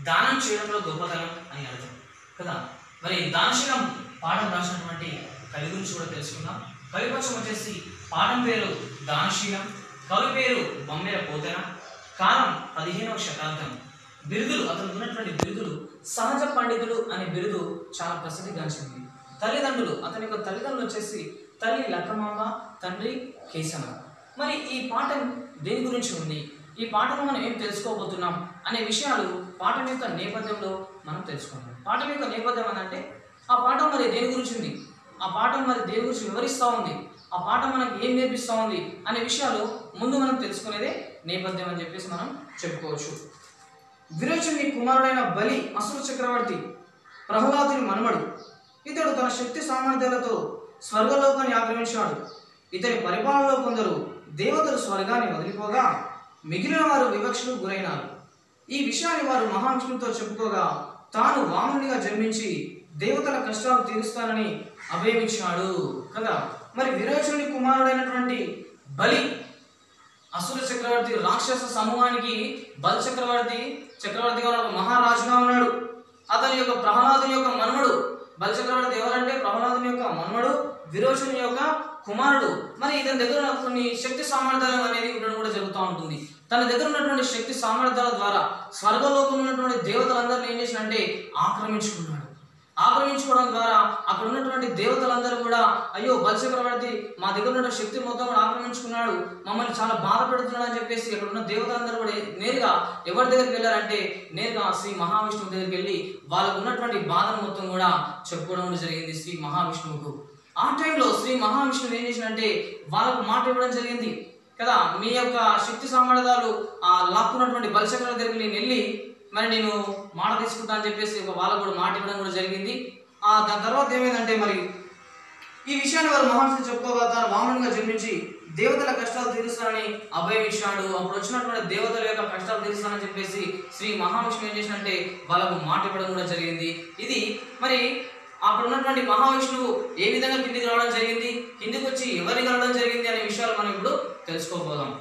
దానం చేయడంలో గొప్పతనం అని అర్థం కదా మరి దానశీలం పాఠం రాసినటువంటి కవి గురించి కూడా తెలుసుకుందాం కవిపక్షం వచ్చేసి పాఠం పేరు దానశీలం కవి పేరు బొమ్మెర పోతన కాలం పదిహేనవ శతాబ్దం బిరుదులు అతను ఉన్నటువంటి బిరుదులు సహజ పండితుడు అనే బిరుదు చాలా ప్రసిద్ధిగాంచింది తల్లిదండ్రులు అతని యొక్క తల్లిదండ్రులు వచ్చేసి తల్లి లక్కమాంబ తండ్రి కేశవ మరి ఈ పాఠం దేని గురించి ఉంది ఈ పాఠంలో మనం ఏం తెలుసుకోబోతున్నాం అనే విషయాలు పాఠం యొక్క నేపథ్యంలో మనం తెలుసుకుందాం పాఠం యొక్క నేపథ్యం అని అంటే ఆ పాఠం మరి దేని గురించి ఉంది ఆ పాఠం మరి దేని గురించి వివరిస్తూ ఉంది ఆ పాఠం మనకి ఏం నేర్పిస్తూ ఉంది అనే విషయాలు ముందు మనం తెలుసుకునేదే నేపథ్యం అని చెప్పేసి మనం చెప్పుకోవచ్చు విరోచని కుమారుడైన బలి అసురు చక్రవర్తి ప్రహ్లాదుని మనమడు ఇతడు తన శక్తి సామర్థ్యాలతో స్వర్గలోకాన్ని ఆక్రమించాడు ఇతని పరిపాలనలో కొందరు దేవతలు స్వర్గాన్ని వదిలిపోగా మిగిలిన వారు వివక్షకు గురైనారు ఈ విషయాన్ని వారు మహావిష్ణువుతో చెప్పుకోగా తాను వామనుడిగా జన్మించి దేవతల కష్టాలు తీరుస్తానని అభయమిచ్చాడు కదా మరి విరోచనుడి కుమారుడైనటువంటి బలి అసుర చక్రవర్తి రాక్షస సమూహానికి బల చక్రవర్తి చక్రవర్తిగా ఒక మహారాజుగా ఉన్నాడు అతని యొక్క ప్రహ్లాదుని యొక్క మన్మడు బల చక్రవర్తి ఎవరంటే ప్రహ్లాదుని యొక్క మన్మడు విరోచని యొక్క కుమారుడు మరి ఇతని దగ్గర ఉన్న కొన్ని శక్తి సామర్థ్యాలు అనేది ఉండడం కూడా జరుగుతూ ఉంటుంది తన దగ్గర ఉన్నటువంటి శక్తి సామర్థ్యాల ద్వారా స్వర్గలోకంలో ఉన్నటువంటి దేవతలందరినీ ఏం చేసినంటే ఆక్రమించుకున్నాడు ఆక్రమించుకోవడం ద్వారా అక్కడ ఉన్నటువంటి దేవతలందరూ కూడా అయ్యో బలచక్రవర్తి మా దగ్గర ఉన్న శక్తి మొత్తం కూడా ఆక్రమించుకున్నాడు మమ్మల్ని చాలా బాధ పెడుతున్నాడు అని చెప్పేసి అక్కడ ఉన్న దేవతలందరూ కూడా నేరుగా ఎవరి దగ్గరికి వెళ్ళారంటే నేరుగా శ్రీ మహావిష్ణువు దగ్గరికి వెళ్ళి వాళ్ళకు ఉన్నటువంటి బాధను మొత్తం కూడా చెప్పుకోవడం కూడా జరిగింది శ్రీ మహావిష్ణువుకు ఆ టైంలో శ్రీ మహావిష్ణువు ఏం చేసినంటే వాళ్ళకు మాట ఇవ్వడం జరిగింది కదా మీ యొక్క శక్తి సామర్థ్యాలు ఆ లాక్కున్నటువంటి బలచక్ర దగ్గరికి నేను వెళ్ళి మరి నేను మాట తీసుకుంటా అని చెప్పేసి ఒక వాళ్ళకు కూడా మాట ఇవ్వడం కూడా జరిగింది ఆ దాని తర్వాత ఏమైందంటే మరి ఈ విషయాన్ని వారు మహర్షి చెప్పుకోగా తాను వామనుగా జన్మించి దేవతల కష్టాలు తీరుస్తానని అభయం ఇచ్చాడు అప్పుడు వచ్చినటువంటి దేవతల యొక్క కష్టాలు తీరుస్తానని చెప్పేసి శ్రీ మహావిష్ణువు ఏం చేసినంటే వాళ్ళకు మాట ఇవ్వడం కూడా జరిగింది ఇది మరి అక్కడ ఉన్నటువంటి మహావిష్ణువు ఏ విధంగా కిందికి రావడం జరిగింది కిందికి వచ్చి ఎవరిని కలవడం జరిగింది అనే విషయాలు మనం ఇప్పుడు తెలుసుకోబోదాం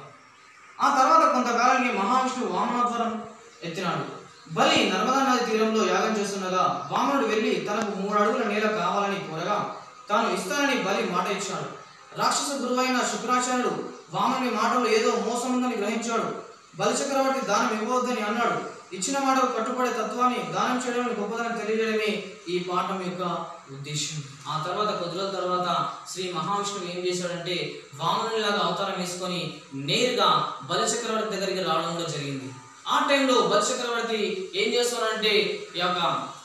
ఆ తర్వాత కొంతకాలానికి మహావిష్ణువు వామనావతారం ఎత్తినాడు బలి నర్మదా నది తీరంలో యాగం చేస్తుండగా వామనుడు వెళ్ళి తనకు మూడు అడుగుల నేల కావాలని కోరగా తాను ఇస్తానని బలి మాట ఇచ్చాడు రాక్షస గురువైన శుక్రాచార్యుడు వామనుని మాటలు ఏదో మోసం ఉందని గ్రహించాడు బలి చక్రవర్తి దానం ఇవ్వవద్దని అన్నాడు ఇచ్చిన మాటకు కట్టుబడే తత్వాన్ని దానం చేయడం గొప్పదని తెలియజేయడమే ఈ పాఠం యొక్క ఉద్దేశం ఆ తర్వాత కొద్ది రోజుల తర్వాత శ్రీ మహావిష్ణువు ఏం చేశాడంటే వామనునిలాగా అవతారం వేసుకొని నేరుగా బలి చక్రవర్తి దగ్గరికి రావడం కూడా జరిగింది ఆ టైంలో బలి చక్రవర్తి ఏం చేస్తున్నాడంటే ఈ యొక్క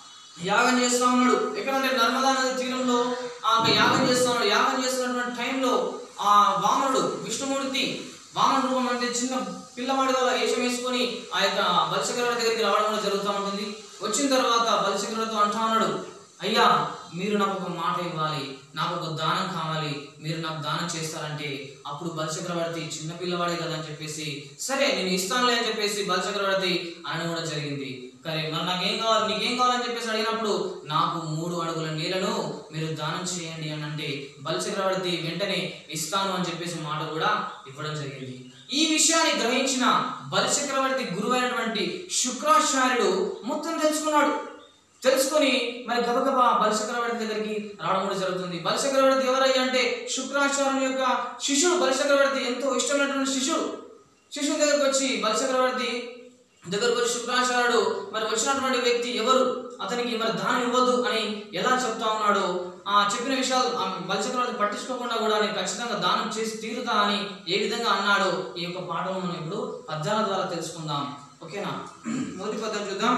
యాగం చేస్తా ఉన్నాడు ఎక్కడంటే నర్మదా నది తీరంలో ఆ యొక్క యాగం చేస్తా ఉన్నాడు యాగం చేస్తున్నటువంటి టైంలో ఆ వామనుడు విష్ణుమూర్తి వామన రూపం అంటే చిన్న పిల్లవాడి వల్ల వేషం వేసుకొని ఆ యొక్క బలిచక్రవర్తి దగ్గరికి రావడం కూడా జరుగుతూ ఉంటుంది వచ్చిన తర్వాత బలిచక్రవర్తితో అంటా ఉన్నాడు అయ్యా మీరు నాకు ఒక మాట ఇవ్వాలి నాకు ఒక దానం కావాలి మీరు నాకు దానం చేస్తారంటే అప్పుడు బలచక్రవర్తి చిన్న పిల్లవాడే కదా అని చెప్పేసి సరే నేను ఇస్తానులే అని చెప్పేసి బలచక్రవర్తి అనడం కూడా జరిగింది కానీ మరి నాకేం కావాలి నీకేం కావాలని చెప్పేసి అడిగినప్పుడు నాకు మూడు అడుగుల నీళ్లను మీరు దానం చేయండి అని అంటే బలచక్రవర్తి వెంటనే ఇస్తాను అని చెప్పేసి మాట కూడా ఇవ్వడం జరిగింది ఈ విషయాన్ని గ్రహించిన బలచక్రవర్తి గురువైనటువంటి శుక్రాచార్యుడు మొత్తం తెలుసుకున్నాడు తెలుసుకొని మరి గబగబా బలచక్రవర్తి దగ్గరికి రావడం కూడా జరుగుతుంది బలచక్రవర్తి ఎవరయ్యా అంటే శుక్రాచార్యుని యొక్క శిష్యుడు బలచక్రవర్తి ఎంతో ఇష్టమైనటువంటి శిష్యుడు శిష్యుని దగ్గరకు వచ్చి బలచక్రవర్తి దగ్గరకు వచ్చి శుక్రాచార్యుడు మరి వచ్చినటువంటి వ్యక్తి ఎవరు అతనికి మరి దానం ఇవ్వద్దు అని ఎలా చెప్తా ఉన్నాడో ఆ చెప్పిన విషయాలు ఆ బలచక్రవర్తి పట్టించుకోకుండా కూడా నేను ఖచ్చితంగా దానం చేసి తీరుతా అని ఏ విధంగా అన్నాడో ఈ యొక్క పాఠం మనం ఇప్పుడు పద్యాల ద్వారా తెలుసుకుందాం ఓకేనా మొదటి పద్యం చూద్దాం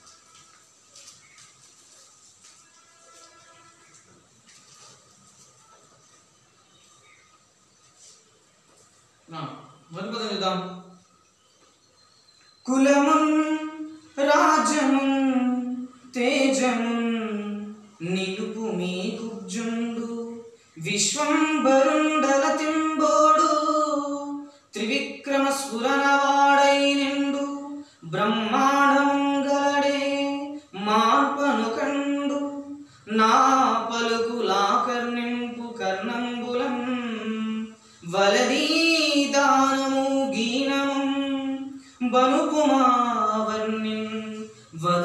ఆ, మొదటి పద్యం చూద్దాం కులమున్ రాజమున్ తేజమున్ నిలుపు మీ కుబ్జుండు విశ్వంబరుండల తింబోడు త్రివిక్రమ స్ఫురనవాడై నిండు బ్రహ్మాండమంగళడే మార్పను కండు నా పలుకులాకర్ణింపు కర్ణంబులం వలదీ దానము గీనము బనుకుమావర్ణిన్ వర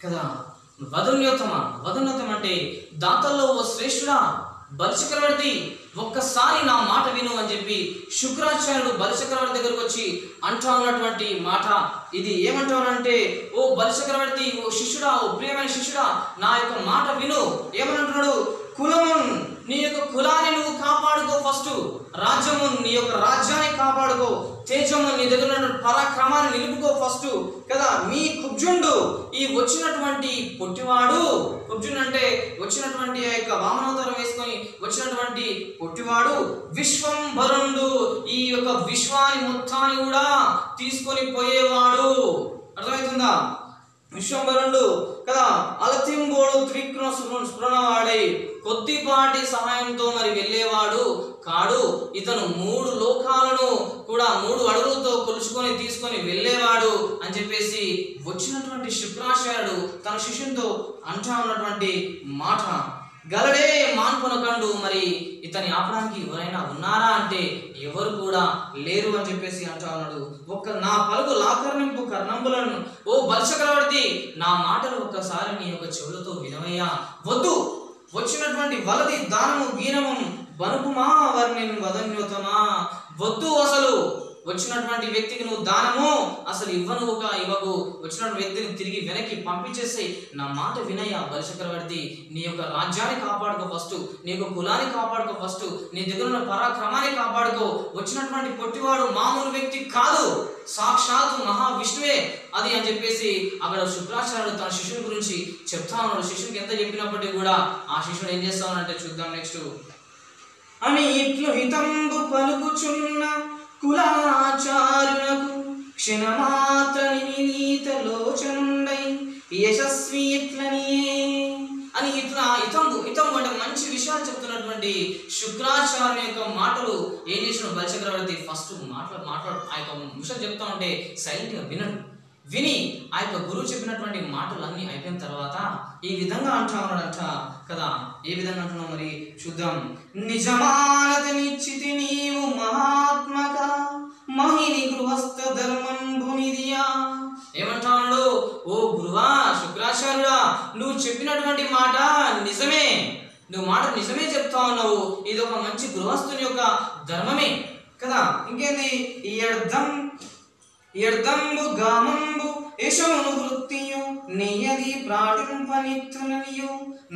కదా వదన్యోత్తమ వదన్యోత్తమ అంటే దాతల్లో ఓ శ్రేష్ఠుడా బలిచక్రవర్తి ఒక్కసారి నా మాట విను అని చెప్పి శుక్రాచార్యుడు బలిచక్రవర్తి దగ్గరకు వచ్చి అంటా ఉన్నటువంటి మాట ఇది ఏమంటానంటే ఓ బలిచక్రవర్తి ఓ శిష్యుడా ఓ ప్రియమైన శిష్యుడా నా యొక్క మాట విను ఏమనంటున్నాడు కులమున్ నీ యొక్క కులాన్ని నువ్వు కాపాడుకో ఫస్ట్ రాజ్యము నీ యొక్క రాజ్యాన్ని కాపాడుకో తేజము నీ దగ్గర ఉన్నటువంటి పరాక్రమాన్ని నిలుపుకో ఫస్ట్ కదా మీ కుబ్జుండు ఈ వచ్చినటువంటి పొట్టివాడు కుబ్జుండు అంటే వచ్చినటువంటి ఆ యొక్క వామనవతారం వేసుకొని వచ్చినటువంటి పొట్టివాడు విశ్వంభరుండు ఈ యొక్క విశ్వాన్ని మొత్తాన్ని కూడా తీసుకొని పోయేవాడు అర్థమవుతుందా విశ్వంభరుడు కదా అలతింబోడు త్రికృణ స్ఫురణవాడై కొద్దిపాటి సహాయంతో మరి వెళ్ళేవాడు కాడు ఇతను మూడు లోకాలను కూడా మూడు అడుగులతో కొలుచుకొని తీసుకొని వెళ్ళేవాడు అని చెప్పేసి వచ్చినటువంటి శుక్రాచార్యుడు తన శిష్యునితో అంటా ఉన్నటువంటి మాట గలడే మాన్కొనకండు మరి ఇతని ఆపడానికి ఎవరైనా ఉన్నారా అంటే ఎవరు కూడా లేరు అని చెప్పేసి అంటా ఉన్నాడు ఒక్క నా పలుకు లాకర్ణింపు కర్ణంబులను ఓ బలచక్రవర్తి నా మాటలు ఒక్కసారి నీ యొక్క చెవులతో వినవయ్యా వద్దు వచ్చినటువంటి వలది దానము గీనము బనుకుమా వర్ణిన్ వదన్యోతమా వద్దు అసలు వచ్చినటువంటి వ్యక్తికి నువ్వు దానము అసలు ఇవ్వను ఒక ఇవ్వకు వచ్చినటువంటి వ్యక్తిని తిరిగి వెనక్కి పంపించేసి నా మాట వినయ్య బలిచక్రవర్తి నీ యొక్క రాజ్యాన్ని కాపాడుకో ఫస్ట్ నీ యొక్క కులాన్ని కాపాడుకో ఫస్ట్ నీ దగ్గర ఉన్న పరాక్రమాన్ని కాపాడుకో వచ్చినటువంటి పొట్టివాడు మామూలు వ్యక్తి కాదు సాక్షాత్ మహావిష్ణువే అది అని చెప్పేసి అక్కడ శుక్రాచార్యుడు తన శిష్యుని గురించి చెప్తా ఉన్నాడు శిష్యునికి ఎంత చెప్పినప్పటికీ కూడా ఆ శిష్యుడు ఏం చేస్తా ఉన్నాడంటే చూద్దాం నెక్స్ట్ అని ఇట్లు హితంబు పలుకుచున్న కులాచారునకు క్షణమాత్ర నినీత లోచనుండై యశస్వి ఇట్లనియే అని ఇట్లా ఇతంబు ఇతంబు అంటే మంచి విషయాలు చెప్తున్నటువంటి శుక్రాచార్య యొక్క మాటలు ఏం చేసిన బలచక్రవర్తి ఫస్ట్ మాట్లా మాట్లాడు ఆ యొక్క విషయం చెప్తా ఉంటే సైలెంట్గా వినడు విని ఆ యొక్క గురువు చెప్పినటువంటి మాటలన్నీ అయిపోయిన తర్వాత ఈ విధంగా అంటా ఉన్నాడంట కదా ఏ విధంగా అంటున్నావు మరి చూద్దాం నిజమానత నిశ్చితి నీవు మహాత్మక మహిని గృహస్థ ధర్మంబునిదియా ఏమంటా ఉన్నాడు ఓ గురువా శుక్రాచార్యుడా నువ్వు చెప్పినటువంటి మాట నిజమే నువ్వు మాట నిజమే చెప్తా ఉన్నావు ఇది ఒక మంచి గృహస్థుని యొక్క ధర్మమే కదా ఇంకేంది ఈ అర్థం ఎర్దంబు గామంబు యశమును వృత్తియు నెయ్యది ప్రాటింపనిత్తుననియు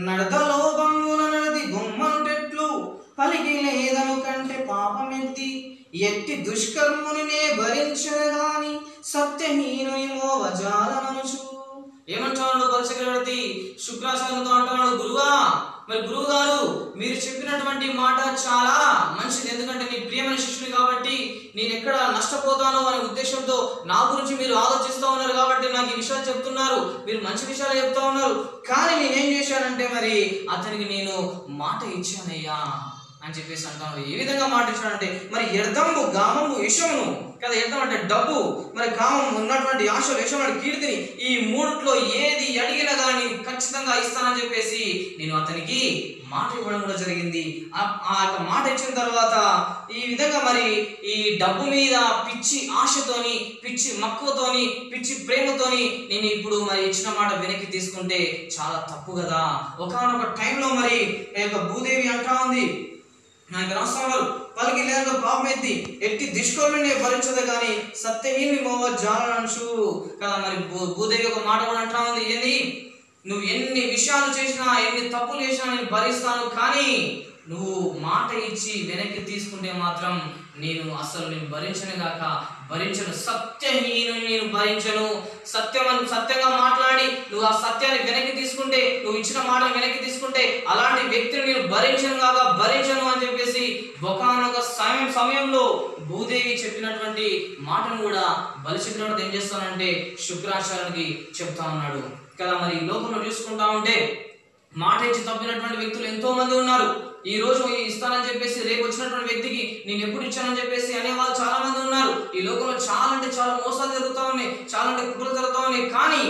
నడదలోభంగున నడది బొమ్మనుటెట్లు పలికి లేదను కంటే పాపమెత్తి ఎట్టి దుష్కర్ముని నే భరించగాని సత్యహీనుని మోవజాలననుచు ఏమంటున్నాడు బలచక్రవర్తి శుక్రాచార్యులతో అంటున్నాడు గురువా మరి గురువు గారు మీరు చెప్పినటువంటి మాట చాలా మంచిది ఎందుకంటే నీ ప్రియమైన శిష్యుని కాబట్టి నేను ఎక్కడ నష్టపోతానో అనే ఉద్దేశంతో నా గురించి మీరు ఆలోచిస్తూ ఉన్నారు కాబట్టి నాకు ఈ విషయాలు చెప్తున్నారు మీరు మంచి విషయాలు చెప్తా ఉన్నారు కానీ నేనేం చేశానంటే మరి అతనికి నేను మాట ఇచ్చానయ్యా అని చెప్పేసి అంటాను ఏ విధంగా మాట ఇచ్చాడంటే మరి ఎర్దంబు గామము యశమును కదా ఎర్దం అంటే డబ్బు మరి కామం ఉన్నటువంటి ఆశలు యశముడు కీర్తిని ఈ మూడిట్లో ఏది అడిగినా కానీ ఖచ్చితంగా ఇస్తానని చెప్పేసి నేను అతనికి మాట ఇవ్వడం కూడా జరిగింది ఆ ఆ యొక్క మాట ఇచ్చిన తర్వాత ఈ విధంగా మరి ఈ డబ్బు మీద పిచ్చి ఆశతోని పిచ్చి మక్కువతోని పిచ్చి ప్రేమతోని నేను ఇప్పుడు మరి ఇచ్చిన మాట వెనక్కి తీసుకుంటే చాలా తప్పు కదా ఒకనొక టైంలో మరి ఈ యొక్క భూదేవి అంటా ఉంది నాకు రాష్ట్రాలు పలికి లేక పాపం ఎత్తి ఎట్టి దుష్కర్మిని భరించదు కానీ సత్యహీని మోవ జాలనంచు కదా మరి భూ- భూదేవి ఒక మాట కూడా అంటా ఉంది ఏంది నువ్వు ఎన్ని విషయాలు చేసినా ఎన్ని తప్పులు చేసినా నేను భరిస్తాను కానీ నువ్వు మాట ఇచ్చి వెనక్కి తీసుకుంటే మాత్రం నేను అసలు నేను భరించను గాక భరించను సత్యహీనుని నేను భరించను సత్యం సత్యంగా మాట్లాడి నువ్వు ఆ సత్యాన్ని వెనక్కి తీసుకుంటే నువ్వు ఇచ్చిన మాట వెనక్కి తీసుకుంటే అలాంటి వ్యక్తిని నేను భరించను కాక భరించను అని చెప్పేసి ఒకనొక సమయం సమయంలో భూదేవి చెప్పినటువంటి మాటను కూడా బలిచక్రవర్తి ఏం చేస్తానంటే శుక్రాచార్యునికి చెప్తా ఉన్నాడు కదా మరి ఈ లోకంలో చూసుకుంటా ఉంటే మాట ఇచ్చి తప్పినటువంటి వ్యక్తులు ఎంతో మంది ఉన్నారు ఈ రోజు ఈ ఇస్తానని చెప్పేసి రేపు వచ్చినటువంటి వ్యక్తికి నేను ఎప్పుడు ఇచ్చానని చెప్పేసి అనే వాళ్ళు చాలా మంది ఉన్నారు ఈ లోకంలో చాలా అంటే చాలా మోసాలు జరుగుతూ ఉన్నాయి చాలా అంటే కుట్రలు జరుగుతూ ఉన్నాయి కానీ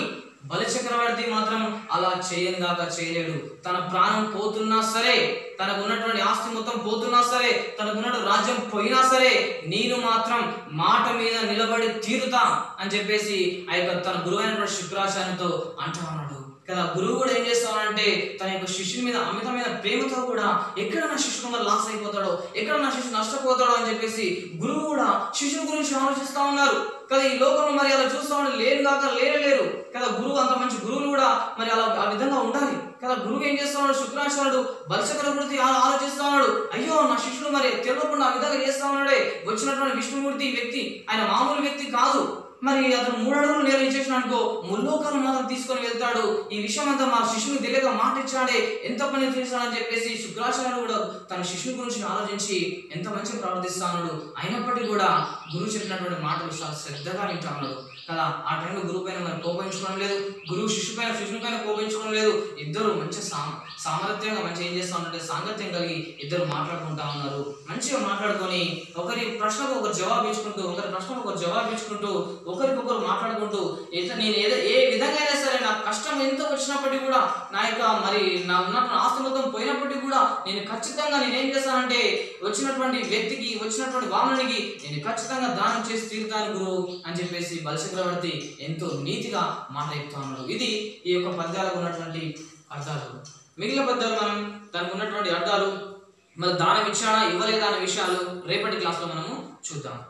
బలి చక్రవర్తి మాత్రం అలా చేయను గాక చేయలేడు తన ప్రాణం పోతున్నా సరే తనకు ఉన్నటువంటి ఆస్తి మొత్తం పోతున్నా సరే తనకు ఉన్నటువంటి రాజ్యం పోయినా సరే నేను మాత్రం మాట మీద నిలబడి తీరుతా అని చెప్పేసి ఆ యొక్క తన గురువు అయినటువంటి శుక్రాచార్యంతో అంటా ఉన్నాడు కదా గురువు కూడా ఏం చేస్తానంటే తన యొక్క శిష్యుని మీద అమితమైన ప్రేమతో కూడా ఎక్కడ నా శిష్యుడు మరి లాస్ అయిపోతాడో ఎక్కడ నా శిష్యుడు నష్టపోతాడో అని చెప్పేసి గురువు కూడా శిష్యుని గురించి ఆలోచిస్తా ఉన్నారు కదా ఈ లోకంలో మరి అలా చూస్తా ఉంటే లేరు కాక లేరలేరు కదా గురువు అంత మంచి గురువులు కూడా మరి అలా ఆ విధంగా ఉండాలి కదా గురువు ఏం చేస్తా ఉన్నాడు శుక్రాచార్యుడు బలచక్ర గురించి ఆలోచిస్తా ఉన్నాడు అయ్యో నా శిష్యుడు మరి తెలియకుండా ఆ విధంగా చేస్తా ఉన్నాడే వచ్చినటువంటి విష్ణుమూర్తి ఈ వ్యక్తి ఆయన మామూలు వ్యక్తి కాదు మరి అతను మూడు అడుగులు నేల ఇచ్చేసిన అనుకో ముల్లోకాలు మాత్రం తీసుకొని వెళ్తాడు ఈ విషయం అంతా మా శిష్యుని తెలియక మాట ఇచ్చాడే ఎంత పని చేశాడని చెప్పేసి శుక్రాచార్యుడు కూడా తన శిష్యుని గురించి ఆలోచించి ఎంత మంచిగా ప్రవర్తిస్తా ఉన్నాడు అయినప్పటికీ కూడా గురువు చెప్పినటువంటి మాటలు చాలా శ్రద్ధగా వింటా ఉన్నాడు కదా ఆ టైంలో గురువు పైన మరి కోపించుకోవడం లేదు గురువు శిష్యు పైన శిష్యుని పైన కోపించుకోవడం లేదు ఇద్దరు మంచి సా సామర్థ్యంగా మంచి ఏం చేస్తా ఉన్నారంటే సాంగత్యం కలిగి ఇద్దరు మాట్లాడుకుంటా ఉన్నారు మంచిగా మాట్లాడుకొని ఒకరి ప్రశ్నకు ఒకరు జవాబు ఇచ్చుకుంటూ ఒకరి ప్రశ్నకు ఒకరు జవాబు ఇచ్చుకుంటూ ఒకరికొకరు మాట్లాడుకుంటూ ఎట్లా నేను ఏదో ఏ విధంగా అయినా సరే నా కష్టం ఎంత వచ్చినప్పటికీ కూడా నా యొక్క మరి నా ఉన్నటువంటి ఆస్తి మొత్తం పోయినప్పటికీ కూడా నేను ఖచ్చితంగా నేను ఏం చేస్తానంటే వచ్చినటువంటి వ్యక్తికి వచ్చినటువంటి వామనునికి నేను ఖచ్చితంగా దానం చేసి తీరుతాను గురువు అని చెప్పేసి బలచక్రవర్తి ఎంతో నీతిగా మాట చెప్తా ఉన్నాడు ఇది ఈ యొక్క పద్యాలకు ఉన్నటువంటి అర్థాలు మిగిలిన పద్యాలు మనం దానికి ఉన్నటువంటి అర్థాలు మరి దానం ఇచ్చాడా ఇవ్వలేదా అనే విషయాలు రేపటి క్లాస్లో మనము చూద్దాం